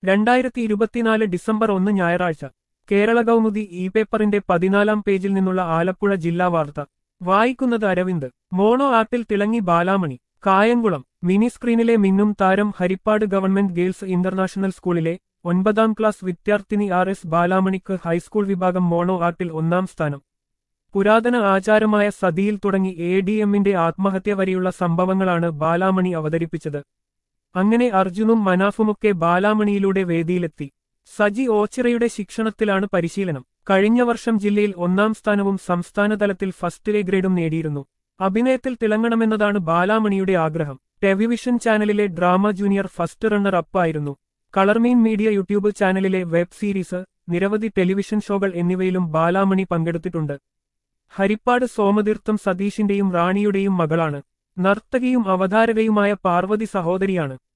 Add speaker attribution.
Speaker 1: രണ്ടായിരത്തി ഇരുപത്തിനാല് ഡിസംബർ ഒന്ന് ഞായറാഴ്ച കേരള കൗമുദി ഇ പേപ്പറിന്റെ പതിനാലാം പേജിൽ നിന്നുള്ള ആലപ്പുഴ ജില്ലാ വാർത്ത വായിക്കുന്നത് അരവിന്ദ് മോണോ ആപ്പിൽ തിളങ്ങി ബാലാമണി കായംകുളം മിനി സ്ക്രീനിലെ മിന്നും താരം ഹരിപ്പാട് ഗവൺമെന്റ് ഗേൾസ് ഇന്റർനാഷണൽ സ്കൂളിലെ ഒൻപതാം ക്ലാസ് വിദ്യാർത്ഥിനി ആർ എസ് ബാലാമണിക്ക് ഹൈസ്കൂൾ വിഭാഗം മോണോ ആർട്ടിൽ ഒന്നാം സ്ഥാനം പുരാതന ആചാരമായ സതിയിൽ തുടങ്ങി എ ഡി എമ്മിന്റെ ആത്മഹത്യ വരെയുള്ള സംഭവങ്ങളാണ് ബാലാമണി അവതരിപ്പിച്ചത് അങ്ങനെ അർജുനും മനാഫുമൊക്കെ ബാലാമണിയിലൂടെ വേദിയിലെത്തി സജി ഓച്ചിറയുടെ ശിക്ഷണത്തിലാണ് പരിശീലനം കഴിഞ്ഞ വർഷം ജില്ലയിൽ ഒന്നാം സ്ഥാനവും സംസ്ഥാനതലത്തിൽ ഫസ്റ്റ് എ ഗ്രേഡും നേടിയിരുന്നു അഭിനയത്തിൽ തിളങ്ങണമെന്നതാണ് ബാലാമണിയുടെ ആഗ്രഹം ടെലിവിഷൻ ചാനലിലെ drama junior first runner up ആയിരുന്നു കളർമീൻ മീഡിയ യൂട്യൂബ് ചാനലിലെ വെബ് സീരീസ് നിരവധി ടെലിവിഷൻ ഷോകൾ എന്നിവയിലും ബാലാമണി പങ്കെടുത്തിട്ടുണ്ട് ഹരിപ്പാട് സോമതീർത്ഥം സതീഷിന്റെയും റാണിയുടെയും മകളാണ് നർത്തകിയും അവതാരകയുമായ പാർവതി സഹോദരിയാണ്